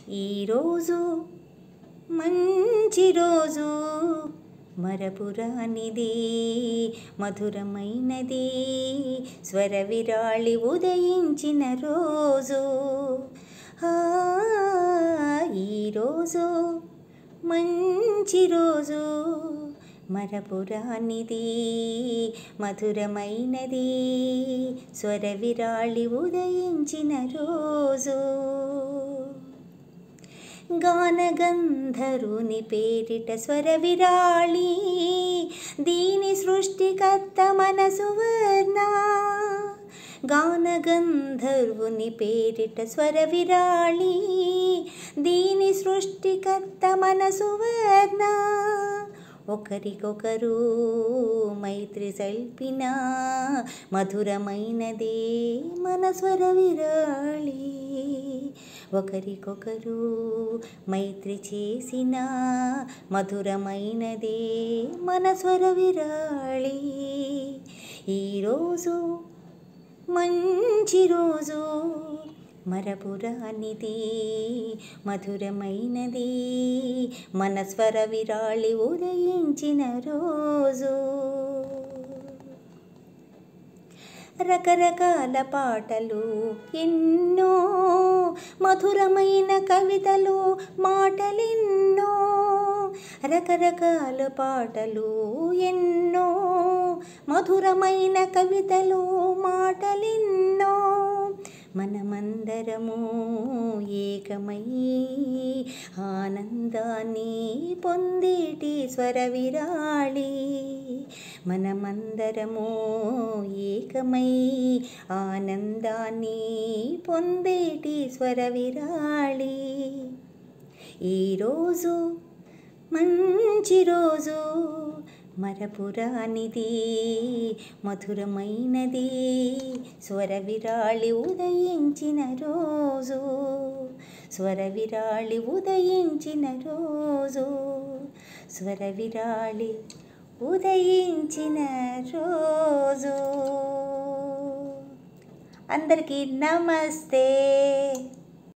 ఈరోజు మంచి రోజు మరపురానిది మధురమైనది స్వర విరాళి ఉదయించిన రోజు ఆ, ఈరోజు మంచి రోజు మరపురానిది మధురమైనది స్వర విరాళి ఉదయించిన రోజు గానగంధరుని పేరిట స్వర విరాళి దీని సృష్టికర్త మనసు వర్ణ గానగంధర్వుని పేరిట స్వర విరాళి దీని సృష్టికర్త మనసు వర్ణ ఒకరికొకరు మైత్రి సల్పిన మధురమైనదే మన స్వర విరాళి ఒకరికొకరు మైత్రి చేసిన మధురమైనదే మన స్వర విరాళి ఈరోజు మంచి రోజు మరపురానిది మధురమైనది మన స్వర విరాళి ఉదయించిన రోజు రకరకాల పాటలు ఎన్నో మధురమైన కవితలు మాటలెన్నో రకరకాల పాటలు ఎన్నో మధురమైన కవితలు మాటలెన్నో మనమందరము ఏకమై ఆనందాన్ని పొందేటి స్వర విరాళి మనమందరము ఏకమై ఆనందాన్ని పొందేటి స్వర విరాళి ఈరోజు మంచి రోజు మరపురానిది మధురమైనది స్వర విరాళి ఉదయించిన రోజు స్వర విరాళి ఉదయించిన రోజు స్వర విరాళి ఉదయించిన రోజు అందరికీ నమస్తే